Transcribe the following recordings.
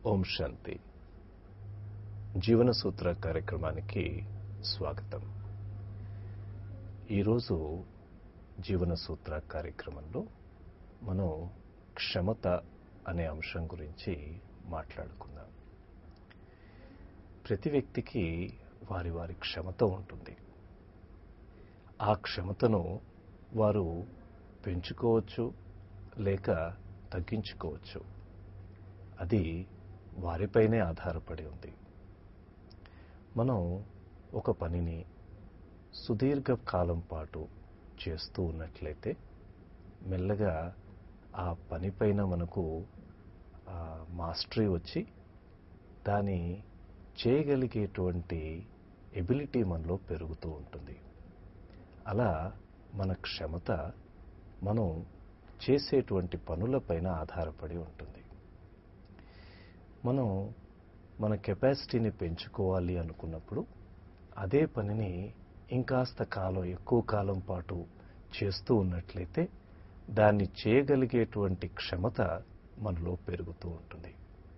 ఓం శాంతి జీవన సూత్ర కార్యక్రమానికి స్వాగతం ఈరోజు జీవన సూత్ర కార్యక్రమంలో మనం క్షమత అనే అంశం గురించి మాట్లాడుకుందాం ప్రతి వ్యక్తికి వారి వారి క్షమత ఉంటుంది ఆ క్షమతను వారు పెంచుకోవచ్చు లేక తగ్గించుకోవచ్చు అది వారిపైనే ఆధారపడి ఉంది మనం ఒక పనిని సుదీర్ఘ కాలం పాటు చేస్తూ ఉన్నట్లయితే మెల్లగా ఆ పనిపైన మనకు మాస్టరీ వచ్చి దాని చేయగలిగేటువంటి ఎబిలిటీ మనలో పెరుగుతూ ఉంటుంది అలా మన క్షమత మనం చేసేటువంటి పనులపైన ఆధారపడి ఉంటుంది మనం మన కెపాసిటీని పెంచుకోవాలి అనుకున్నప్పుడు అదే పనిని ఇంకాస్త కాలం ఎక్కువ కాలం పాటు చేస్తూ ఉన్నట్లయితే దాన్ని చేయగలిగేటువంటి క్షమత మనలో పెరుగుతూ ఉంటుంది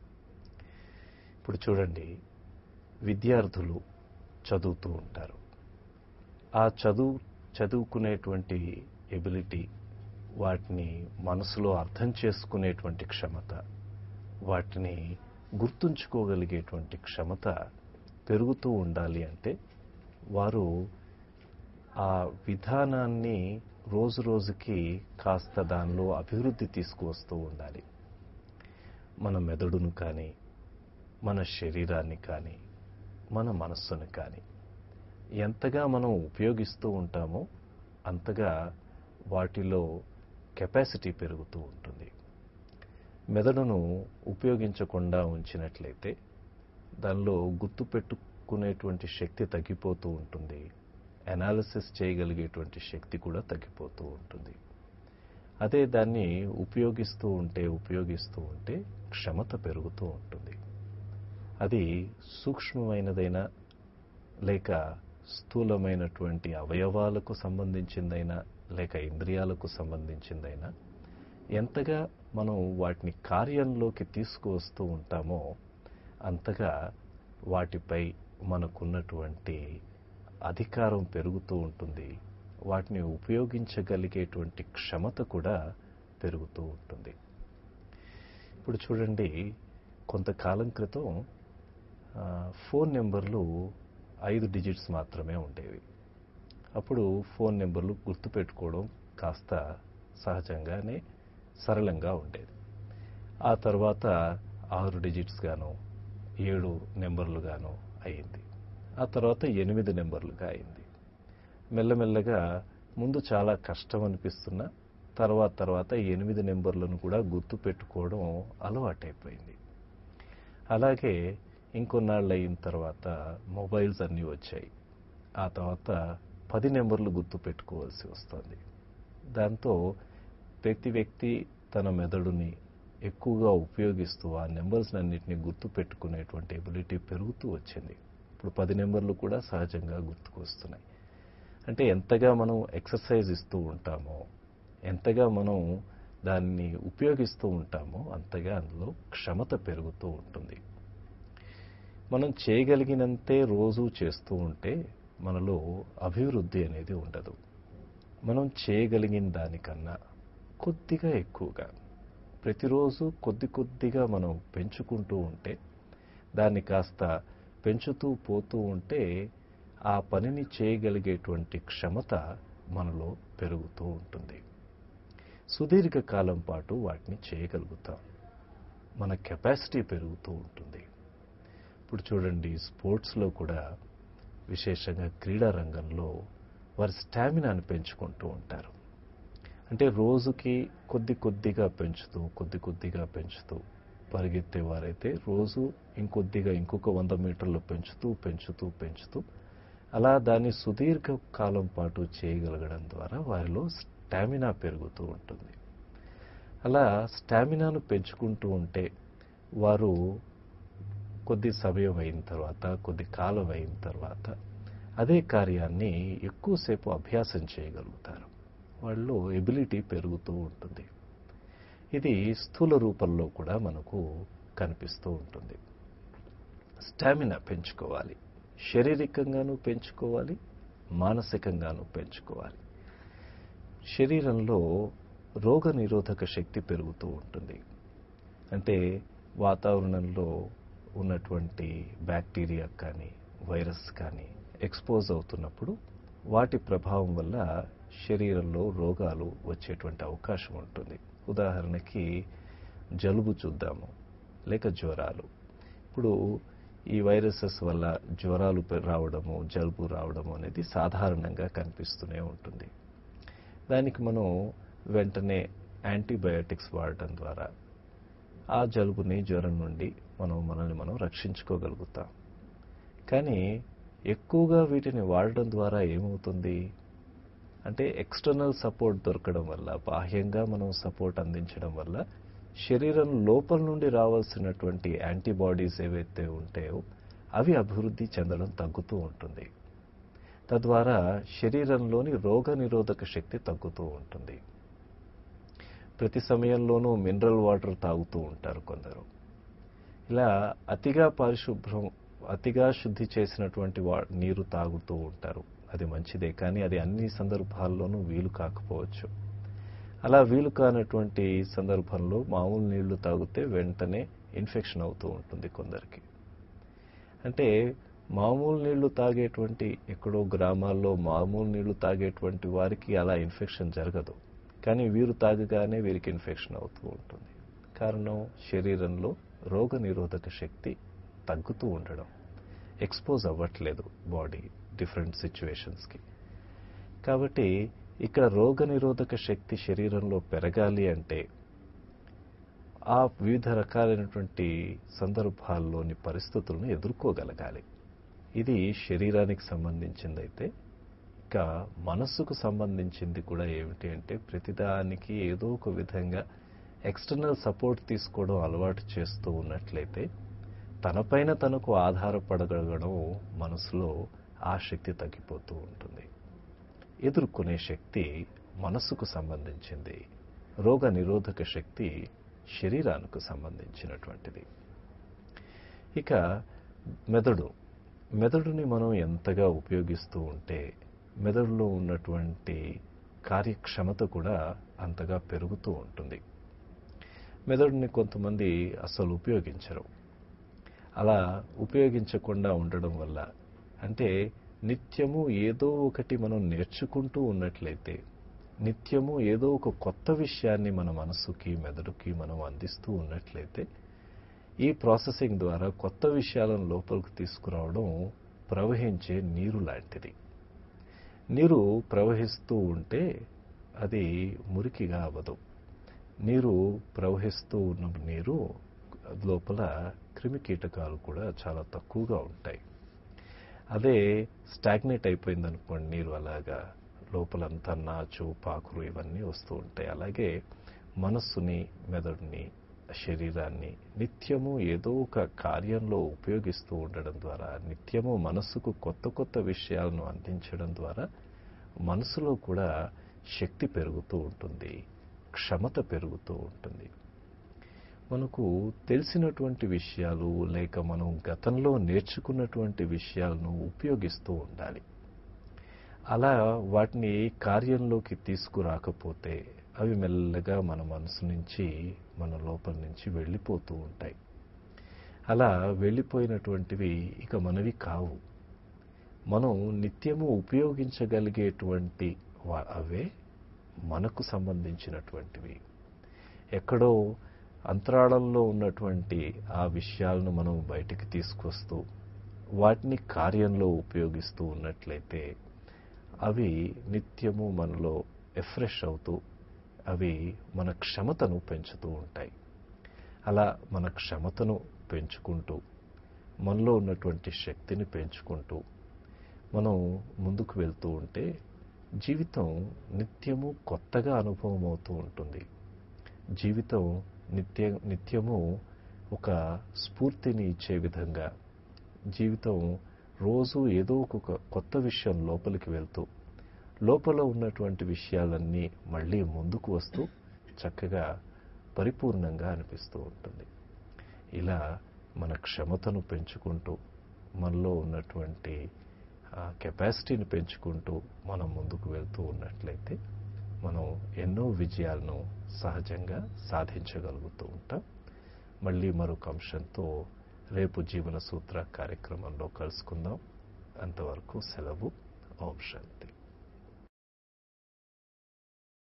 ఇప్పుడు చూడండి విద్యార్థులు చదువుతూ ఉంటారు ఆ చదువు చదువుకునేటువంటి ఎబిలిటీ వాటిని మనసులో అర్థం చేసుకునేటువంటి క్షమత వాటిని గుర్తుంచుకోగలిగేటువంటి క్షమత పెరుగుతూ ఉండాలి అంటే వారు ఆ విధానాన్ని రోజు రోజుకి కాస్త దానిలో అభివృద్ధి తీసుకువస్తూ ఉండాలి మన మెదడును కానీ మన శరీరాన్ని కానీ మన మనస్సును కానీ ఎంతగా మనం ఉపయోగిస్తూ ఉంటామో అంతగా వాటిలో కెపాసిటీ పెరుగుతూ ఉంటుంది మెదడును ఉపయోగించకుండా ఉంచినట్లయితే దానిలో గుర్తు పెట్టుకునేటువంటి శక్తి తగ్గిపోతూ ఉంటుంది అనాలిసిస్ చేయగలిగేటువంటి శక్తి కూడా తగ్గిపోతూ ఉంటుంది అదే దాన్ని ఉపయోగిస్తూ ఉంటే ఉపయోగిస్తూ ఉంటే క్షమత పెరుగుతూ ఉంటుంది అది సూక్ష్మమైనదైనా లేక స్థూలమైనటువంటి అవయవాలకు సంబంధించిందైనా లేక ఇంద్రియాలకు సంబంధించిందైనా ఎంతగా మనం వాటిని కార్యంలోకి తీసుకువస్తూ ఉంటామో అంతగా వాటిపై మనకున్నటువంటి అధికారం పెరుగుతూ ఉంటుంది వాటిని ఉపయోగించగలిగేటువంటి క్షమత కూడా పెరుగుతూ ఉంటుంది ఇప్పుడు చూడండి కొంతకాలం క్రితం ఫోన్ నెంబర్లు ఐదు డిజిట్స్ మాత్రమే ఉండేవి అప్పుడు ఫోన్ నెంబర్లు గుర్తుపెట్టుకోవడం కాస్త సహజంగానే సరళంగా ఉండేది ఆ తర్వాత ఆరు డిజిట్స్ గాను ఏడు నెంబర్లు గాను అయింది ఆ తర్వాత ఎనిమిది నెంబర్లుగా అయింది మెల్లమెల్లగా ముందు చాలా కష్టం అనిపిస్తున్న తర్వాత తర్వాత ఎనిమిది నెంబర్లను కూడా గుర్తు పెట్టుకోవడం అలవాటైపోయింది అలాగే ఇంకొన్నాళ్ళు అయిన తర్వాత మొబైల్స్ అన్నీ వచ్చాయి ఆ తర్వాత పది నెంబర్లు గుర్తు పెట్టుకోవాల్సి వస్తుంది దాంతో ప్రతి వ్యక్తి తన మెదడుని ఎక్కువగా ఉపయోగిస్తూ ఆ నెంబర్స్ అన్నింటినీ గుర్తు పెట్టుకునేటువంటి ఎబిలిటీ పెరుగుతూ వచ్చింది ఇప్పుడు పది నెంబర్లు కూడా సహజంగా గుర్తుకు వస్తున్నాయి అంటే ఎంతగా మనం ఎక్సర్సైజ్ ఇస్తూ ఉంటామో ఎంతగా మనం దాన్ని ఉపయోగిస్తూ ఉంటామో అంతగా అందులో క్షమత పెరుగుతూ ఉంటుంది మనం చేయగలిగినంతే రోజు చేస్తూ ఉంటే మనలో అభివృద్ధి అనేది ఉండదు మనం చేయగలిగిన దానికన్నా కొద్దిగా ఎక్కువగా ప్రతిరోజు కొద్ది కొద్దిగా మనం పెంచుకుంటూ ఉంటే దాన్ని కాస్త పెంచుతూ పోతూ ఉంటే ఆ పనిని చేయగలిగేటువంటి క్షమత మనలో పెరుగుతూ ఉంటుంది సుదీర్ఘకాలం పాటు వాటిని చేయగలుగుతాం మన కెపాసిటీ పెరుగుతూ ఉంటుంది ఇప్పుడు చూడండి స్పోర్ట్స్లో కూడా విశేషంగా క్రీడా రంగంలో వారి స్టామినాని పెంచుకుంటూ ఉంటారు అంటే రోజుకి కొద్ది కొద్దిగా పెంచుతూ కొద్ది కొద్దిగా పెంచుతూ పరిగెత్తేవారైతే రోజు ఇంకొద్దిగా ఇంకొక వంద మీటర్లు పెంచుతూ పెంచుతూ పెంచుతూ అలా దాన్ని సుదీర్ఘ కాలం పాటు చేయగలగడం ద్వారా వారిలో స్టామినా పెరుగుతూ ఉంటుంది అలా స్టామినాను పెంచుకుంటూ ఉంటే వారు కొద్ది సమయం అయిన తర్వాత కొద్ది కాలం అయిన తర్వాత అదే కార్యాన్ని ఎక్కువసేపు అభ్యాసం చేయగలుగుతారు వాళ్ళలో ఎబిలిటీ పెరుగుతూ ఉంటుంది ఇది స్థూల రూపంలో కూడా మనకు కనిపిస్తూ ఉంటుంది స్టామినా పెంచుకోవాలి శారీరకంగానూ పెంచుకోవాలి మానసికంగానూ పెంచుకోవాలి శరీరంలో రోగ నిరోధక శక్తి పెరుగుతూ ఉంటుంది అంటే వాతావరణంలో ఉన్నటువంటి బ్యాక్టీరియా కానీ వైరస్ కానీ ఎక్స్పోజ్ అవుతున్నప్పుడు వాటి ప్రభావం వల్ల శరీరంలో రోగాలు వచ్చేటువంటి అవకాశం ఉంటుంది ఉదాహరణకి జలుబు చూద్దాము లేక జ్వరాలు ఇప్పుడు ఈ వైరసెస్ వల్ల జ్వరాలు పె- రావడము జలుబు రావడము అనేది సాధారణంగా కనిపిస్తూనే ఉంటుంది దానికి మనం వెంటనే యాంటీబయాటిక్స్ వాడటం ద్వారా ఆ జలుబుని జ్వరం నుండి మనం మనల్ని మనం రక్షించుకోగలుగుతాం కానీ ఎక్కువగా వీటిని వాడడం ద్వారా ఏమవుతుంది అంటే ఎక్స్టర్నల్ సపోర్ట్ దొరకడం వల్ల బాహ్యంగా మనం సపోర్ట్ అందించడం వల్ల శరీరం లోపల నుండి రావాల్సినటువంటి యాంటీబాడీస్ ఏవైతే ఉంటాయో అవి అభివృద్ధి చెందడం తగ్గుతూ ఉంటుంది తద్వారా శరీరంలోని రోగ నిరోధక శక్తి తగ్గుతూ ఉంటుంది ప్రతి సమయంలోనూ మినరల్ వాటర్ తాగుతూ ఉంటారు కొందరు ఇలా అతిగా పరిశుభ్రం అతిగా శుద్ధి చేసినటువంటి వా నీరు తాగుతూ ఉంటారు అది మంచిదే కానీ అది అన్ని సందర్భాల్లోనూ వీలు కాకపోవచ్చు అలా వీలు కానటువంటి సందర్భంలో మామూలు నీళ్లు తాగితే వెంటనే ఇన్ఫెక్షన్ అవుతూ ఉంటుంది కొందరికి అంటే మామూలు నీళ్లు తాగేటువంటి ఎక్కడో గ్రామాల్లో మామూలు నీళ్లు తాగేటువంటి వారికి అలా ఇన్ఫెక్షన్ జరగదు కానీ వీరు తాగగానే వీరికి ఇన్ఫెక్షన్ అవుతూ ఉంటుంది కారణం శరీరంలో రోగ నిరోధక శక్తి తగ్గుతూ ఉండడం ఎక్స్పోజ్ అవ్వట్లేదు బాడీ డిఫరెంట్ సిచ్యువేషన్స్కి కాబట్టి ఇక్కడ రోగ నిరోధక శక్తి శరీరంలో పెరగాలి అంటే ఆ వివిధ రకాలైనటువంటి సందర్భాల్లోని పరిస్థితులను ఎదుర్కోగలగాలి ఇది శరీరానికి సంబంధించిందైతే ఇక మనస్సుకు సంబంధించింది కూడా ఏమిటి అంటే ప్రతిదానికి ఏదో ఒక విధంగా ఎక్స్టర్నల్ సపోర్ట్ తీసుకోవడం అలవాటు చేస్తూ ఉన్నట్లయితే తనపైన తనకు ఆధారపడగలగడం మనసులో ఆ శక్తి తగ్గిపోతూ ఉంటుంది ఎదుర్కొనే శక్తి మనస్సుకు సంబంధించింది రోగ నిరోధక శక్తి శరీరానికి సంబంధించినటువంటిది ఇక మెదడు మెదడుని మనం ఎంతగా ఉపయోగిస్తూ ఉంటే మెదడులో ఉన్నటువంటి కార్యక్షమత కూడా అంతగా పెరుగుతూ ఉంటుంది మెదడుని కొంతమంది అసలు ఉపయోగించరు అలా ఉపయోగించకుండా ఉండడం వల్ల అంటే నిత్యము ఏదో ఒకటి మనం నేర్చుకుంటూ ఉన్నట్లయితే నిత్యము ఏదో ఒక కొత్త విషయాన్ని మన మనసుకి మెదడుకి మనం అందిస్తూ ఉన్నట్లయితే ఈ ప్రాసెసింగ్ ద్వారా కొత్త విషయాలను లోపలికి తీసుకురావడం ప్రవహించే నీరు లాంటిది నీరు ప్రవహిస్తూ ఉంటే అది మురికిగా అవ్వదు నీరు ప్రవహిస్తూ ఉన్న నీరు లోపల క్రిమి కీటకాలు కూడా చాలా తక్కువగా ఉంటాయి అదే స్టాగ్నేట్ అయిపోయింది అనుకోండి నీరు అలాగా లోపలంతా నాచు పాకురు ఇవన్నీ వస్తూ ఉంటాయి అలాగే మనస్సుని మెదడుని శరీరాన్ని నిత్యము ఏదో ఒక కార్యంలో ఉపయోగిస్తూ ఉండడం ద్వారా నిత్యము మనస్సుకు కొత్త కొత్త విషయాలను అందించడం ద్వారా మనసులో కూడా శక్తి పెరుగుతూ ఉంటుంది క్షమత పెరుగుతూ ఉంటుంది మనకు తెలిసినటువంటి విషయాలు లేక మనం గతంలో నేర్చుకున్నటువంటి విషయాలను ఉపయోగిస్తూ ఉండాలి అలా వాటిని కార్యంలోకి తీసుకురాకపోతే అవి మెల్లగా మన మనసు నుంచి మన లోపల నుంచి వెళ్ళిపోతూ ఉంటాయి అలా వెళ్ళిపోయినటువంటివి ఇక మనవి కావు మనం నిత్యము ఉపయోగించగలిగేటువంటి వా- అవే మనకు సంబంధించినటువంటివి ఎక్కడో అంతరాళంలో ఉన్నటువంటి ఆ విషయాలను మనం బయటికి తీసుకొస్తూ వాటిని కార్యంలో ఉపయోగిస్తూ ఉన్నట్లయితే అవి నిత్యము మనలో ఎఫ్రెష్ అవుతూ అవి మన క్షమతను పెంచుతూ ఉంటాయి అలా మన క్షమతను పెంచుకుంటూ మనలో ఉన్నటువంటి శక్తిని పెంచుకుంటూ మనం ముందుకు వెళ్తూ ఉంటే జీవితం నిత్యము కొత్తగా అనుభవం అవుతూ ఉంటుంది జీవితం నిత్య నిత్యము ఒక స్ఫూర్తిని ఇచ్చే విధంగా జీవితం రోజు ఏదో ఒక కొత్త విషయం లోపలికి వెళ్తూ లోపల ఉన్నటువంటి విషయాలన్నీ మళ్ళీ ముందుకు వస్తూ చక్కగా పరిపూర్ణంగా అనిపిస్తూ ఉంటుంది ఇలా మన క్షమతను పెంచుకుంటూ మనలో ఉన్నటువంటి కెపాసిటీని పెంచుకుంటూ మనం ముందుకు వెళ్తూ ఉన్నట్లయితే మనం ఎన్నో విజయాలను సహజంగా సాధించగలుగుతూ ఉంటాం మళ్ళీ మరొక అంశంతో రేపు జీవన సూత్ర కార్యక్రమంలో కలుసుకుందాం అంతవరకు సెలవు ఓం శాంతి